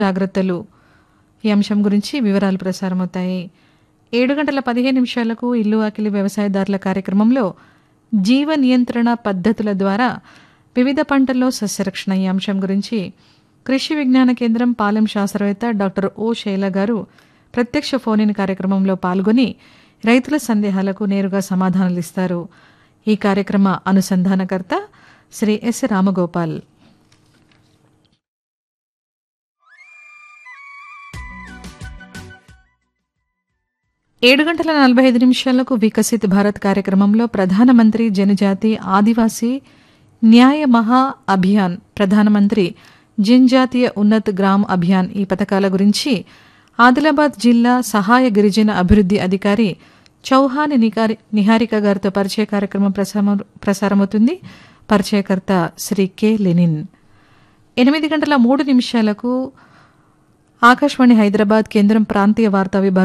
జాగ్రత్తలు ఈ అంశం గురించి వివరాలు ప్రసారమవుతాయి ఏడు గంటల పదిహేను నిమిషాలకు ఇల్లు ఆకిలి వ్యవసాయదారుల కార్యక్రమంలో జీవ నియంత్రణ పద్ధతుల ద్వారా వివిధ పంటల్లో సస్యరక్షణ ఈ అంశం గురించి కృషి విజ్ఞాన కేంద్రం పాలెం శాస్త్రవేత్త డాక్టర్ ఓ శైల గారు ప్రత్యక్ష ఫోన్ ఇన్ కార్యక్రమంలో పాల్గొని రైతుల సందేహాలకు నేరుగా సమాధానాలు ఇస్తారు ఈ కార్యక్రమ అనుసంధానకర్త శ్రీ ఎస్ రామగోపాల్ ఏడు గంటల నలభై ఐదు నిమిషాలకు వికసిత్ భారత్ కార్యక్రమంలో ప్రధానమంత్రి జనజాతి ఆదివాసీ న్యాయ మహా అభియాన్ ప్రధానమంత్రి జనజాతీయ ఉన్నత్ గ్రామ్ అభియాన్ ఈ పథకాల గురించి ఆదిలాబాద్ జిల్లా సహాయ గిరిజన అభివృద్ధి అధికారి చౌహాని నికారి నిహారిక గారితో పరిచయ కార్యక్రమం ప్రసారం ప్రసారమవుతుంది పరిచయకర్త శ్రీ కె లెనిన్ ఎనిమిది గంటల మూడు నిమిషాలకు ఆకాశవాణి హైదరాబాద్ కేంద్రం ప్రాంతీయ వార్తా విభాగం